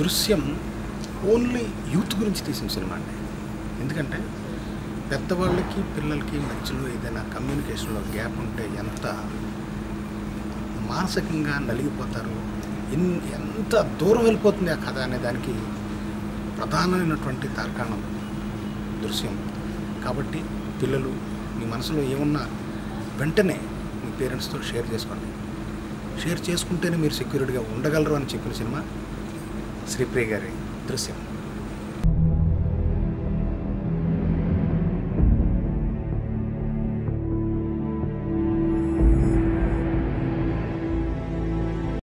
దృశ్యం only youth గురించి తీసిన సినిమా అండి ఎందుకంటే పెద్దవాళ్ళకి పిల్లలకి మధ్యలో ఏదైనా కమ్యూనికేషన్లో గ్యాప్ ఉంటే ఎంత మానసికంగా నలిగిపోతారు ఎన్ ఎంత దూరం వెళ్ళిపోతుంది ఆ కథ అనే దానికి ప్రధానమైనటువంటి తార్కాణం దృశ్యం కాబట్టి పిల్లలు మీ మనసులో ఏమున్నా వెంటనే మీ పేరెంట్స్తో షేర్ చేసుకోండి షేర్ చేసుకుంటేనే మీరు సెక్యూరిటీగా ఉండగలరు అని చెప్పిన సినిమా శ్రీప్రియ గారి దృశ్యం